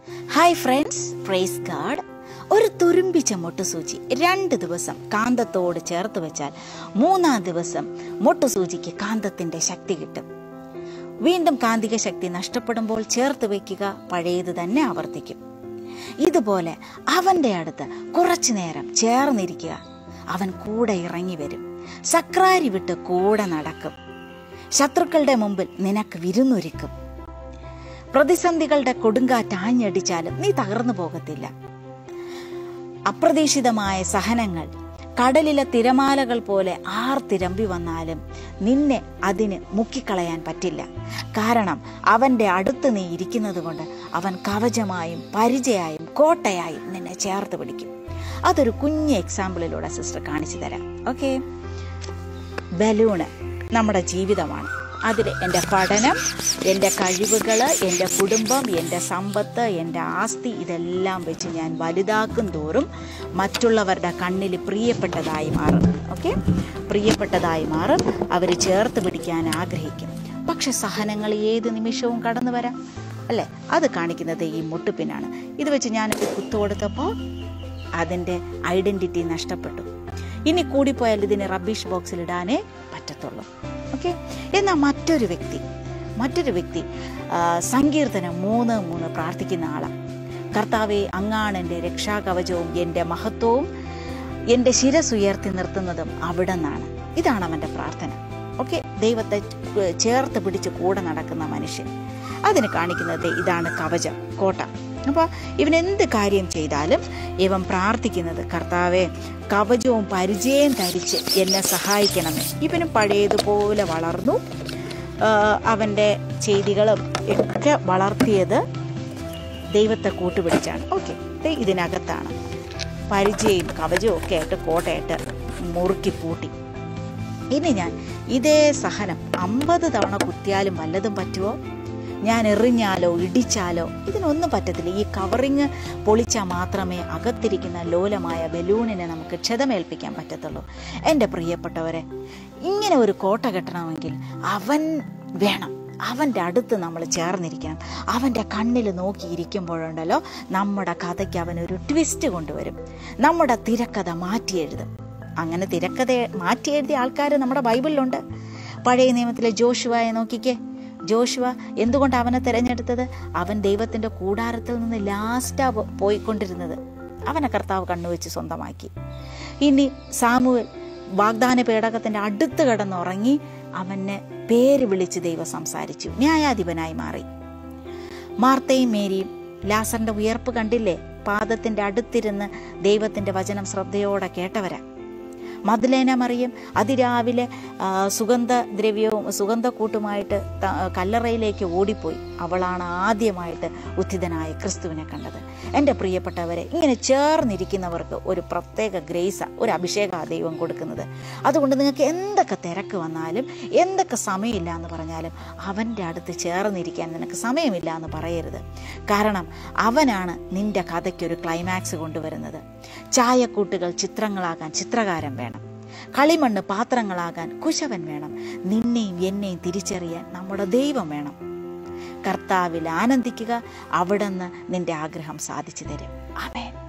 hi friends praise God ഒരു തുരുമ്പിച്ച മൊട്ടുസൂചി രണ്ട് ദിവസം കാന്തത്തോട് ചേർത്ത് വെച്ചാൽ മൂന്നാം ദിവസം മൊട്ടുസൂചിക്ക് കാന്തത്തിന്റെ ശക്തി കിട്ടും വീണ്ടും കാന്തിക ശക്തി നഷ്ടപ്പെടുമ്പോൾ ചേർത്ത് വെക്കുക പഴയത് തന്നെ ആവർത്തിക്കും ഇതുപോലെ അവന്റെ അടുത്ത് കുറച്ചു നേരം ചേർന്നിരിക്കുക അവൻ കൂടെ ഇറങ്ങി വരും സക്രാരി വിട്ട് കൂടെ നടക്കും ശത്രുക്കളുടെ മുമ്പിൽ നിനക്ക് വിരുന്നൊരുക്കും പ്രതിസന്ധികളുടെ കൊടുങ്കാറ്റ് ആഞ്ഞടിച്ചാലും നീ തകർന്നു പോകത്തില്ല അപ്രതീക്ഷിതമായ സഹനങ്ങൾ കടലിലെ തിരമാലകൾ പോലെ ആർ തിരമ്പി വന്നാലും നിന്നെ അതിന് മുക്കിക്കളയാൻ പറ്റില്ല കാരണം അവൻ്റെ അടുത്ത് നീ ഇരിക്കുന്നത് കൊണ്ട് അവൻ കവചമായും പരിചയായും കോട്ടയായും നിന്നെ ചേർത്ത് പിടിക്കും അതൊരു കുഞ്ഞ് എക്സാമ്പിളിലൂടെ സിസ്റ്റർ കാണിച്ചു തരാം ഓക്കെ ബലൂണ് നമ്മുടെ ജീവിതമാണ് അതിൽ എൻ്റെ പഠനം എൻ്റെ കഴിവുകൾ എൻ്റെ കുടുംബം എൻ്റെ സമ്പത്ത് എൻ്റെ ആസ്തി ഇതെല്ലാം വെച്ച് ഞാൻ വലുതാക്കും തോറും മറ്റുള്ളവരുടെ കണ്ണിൽ പ്രിയപ്പെട്ടതായി മാറും ഓക്കെ പ്രിയപ്പെട്ടതായി മാറും അവർ ചേർത്ത് പിടിക്കാൻ ആഗ്രഹിക്കും പക്ഷെ സഹനങ്ങൾ ഏത് നിമിഷവും കടന്നു വരാം അല്ലേ അത് കാണിക്കുന്നത് ഈ മുട്ടുപ്പിനാണ് ഇത് വെച്ച് ഞാനിപ്പോൾ കുത്തു കൊടുത്തപ്പോൾ അതിൻ്റെ ഐഡൻറ്റിറ്റി നഷ്ടപ്പെട്ടു ഇനി കൂടിപ്പോയാൽ ഇതിനെ റബ്ബിഷ് ബോക്സിൽ ഇടാനേ പറ്റത്തുള്ളൂ ഓക്കെ എന്നാൽ മറ്റൊരു വ്യക്തി മറ്റൊരു വ്യക്തി ആ, സങ്കീർത്തനം മൂന്ന് മൂന്ന് പ്രാർത്ഥിക്കുന്ന ആളാണ് കർത്താവെ അങ്ങാണ് എൻ്റെ രക്ഷാകവചവും എൻ്റെ മഹത്വവും എൻ്റെ ശിരസ് ഉയർത്തി നിർത്തുന്നതും അവിടെ നിന്നാണ് ഇതാണ് അവൻ്റെ പ്രാർത്ഥന ഓക്കെ ദൈവത്തെ ചേർത്ത് പിടിച്ച് കൂടെ നടക്കുന്ന മനുഷ്യൻ അതിന് കാണിക്കുന്നത് ഇതാണ് കവചം കോട്ട അപ്പോൾ ഇവൻ എന്ത് കാര്യം ചെയ്താലും ഇവൻ പ്രാർത്ഥിക്കുന്നത് കർത്താവെ കവചവും പരിചയം ധരിച്ച് എന്നെ സഹായിക്കണമേ ഇവനും പഴയതുപോലെ വളർന്നു ആ, അവൻ്റെ ചെയ്തികളും ഒക്കെ വളർത്തിയത് ദൈവത്തെ കൂട്ടുപിടിച്ചാണ് ഓക്കെ ഇതിനകത്താണ് പരിചയം കവചവും ഒക്കെ ആയിട്ട് കോട്ടയായിട്ട് മുറുക്കി പൂട്ടി ഇനി ഞാൻ ഇതേ സഹനം അമ്പത് തവണ കുത്തിയാലും വല്ലതും പറ്റുമോ ഞാൻ എറിഞ്ഞാലോ ഇടിച്ചാലോ ഇതിനൊന്നും പറ്റത്തില്ല ഈ കവറിങ് പൊളിച്ചാൽ മാത്രമേ അകത്തിരിക്കുന്ന ലോലമായ ബലൂണിനെ നമുക്ക് ക്ഷതമേൽപ്പിക്കാൻ പറ്റത്തുള്ളൂ എൻ്റെ പ്രിയപ്പെട്ടവരെ ഇങ്ങനെ ഒരു കോട്ട കെട്ടണമെങ്കിൽ അവൻ വേണം അവൻ്റെ അടുത്ത് നമ്മൾ ചേർന്നിരിക്കണം അവൻ്റെ കണ്ണിൽ നോക്കിയിരിക്കുമ്പോഴുണ്ടല്ലോ നമ്മുടെ കഥയ്ക്ക് അവനൊരു ട്വിസ്റ്റ് കൊണ്ടുവരും നമ്മുടെ തിരക്കഥ മാറ്റി എഴുതും അങ്ങനെ തിരക്കഥ മാറ്റി എഴുതിയ ആൾക്കാർ നമ്മുടെ ബൈബിളിലുണ്ട് പഴയ നിയമത്തിലെ ജോഷുവായെ നോക്കിക്കേ ജോഷുവ എന്തുകൊണ്ട് അവനെ തിരഞ്ഞെടുത്തത് അവൻ ദൈവത്തിൻ്റെ കൂടാരത്തിൽ നിന്ന് ലാസ്റ്റാ പോയിക്കൊണ്ടിരുന്നത് അവനെ കർത്താവ് കണ്ണുവെച്ച് സ്വന്തമാക്കി ഇനി സാമുവൽ വാഗ്ദാന പേടകത്തിൻ്റെ അടുത്ത് കിടന്നുറങ്ങി അവനെ പേര് വിളിച്ച് ദൈവം സംസാരിച്ചു ന്യായാധിപനായി മാറി മാർത്തയും മേരിയും ലാസറിന്റെ ഉയർപ്പ് കണ്ടില്ലേ പാദത്തിന്റെ അടുത്തിരുന്ന് ദൈവത്തിന്റെ വചനം ശ്രദ്ധയോടെ കേട്ടവരാ മദ്ലേന മറിയം അതിരാവിലെ ആ, സുഗന്ധദ്രവ്യവും സുഗന്ധക്കൂട്ടുമായിട്ട് ത- കല്ലറയിലേക്ക് ഓടിപ്പോയി അവളാണ് ആദ്യമായിട്ട് ഉത്ഥിതനായ ക്രിസ്തുവിനെ കണ്ടത് എൻ്റെ പ്രിയപ്പെട്ടവരെ ഇങ്ങനെ ചേർന്നിരിക്കുന്നവർക്ക് ഒരു പ്രത്യേക ഗ്രേസ ഒരു അഭിഷേക ദൈവം കൊടുക്കുന്നത് അതുകൊണ്ട് നിങ്ങൾക്ക് എന്തൊക്കെ തിരക്ക് വന്നാലും എന്തൊക്കെ സമയമില്ല എന്ന് പറഞ്ഞാലും അവൻ്റെ അടുത്ത് ചേർന്നിരിക്കാൻ നിനക്ക് സമയമില്ല എന്ന് പറയരുത് കാരണം അവനാണ് നിന്റെ കഥയ്ക്കൊരു ക്ലൈമാക്സ് കൊണ്ടുവരുന്നത് ചായക്കൂട്ടുകൾ ചിത്രങ്ങളാകാൻ ചിത്രകാരൻ വേണം കളിമണ്ണ് പാത്രങ്ങളാകാൻ കുശവൻ വേണം നിന്നെയും എന്നെയും തിരിച്ചറിയാൻ നമ്മുടെ ദൈവം വേണം കർത്താവിൽ ആനന്ദിക്കുക അവിടുന്ന് നിന്റെ ആഗ്രഹം സാധിച്ചു തരും ആമേൻ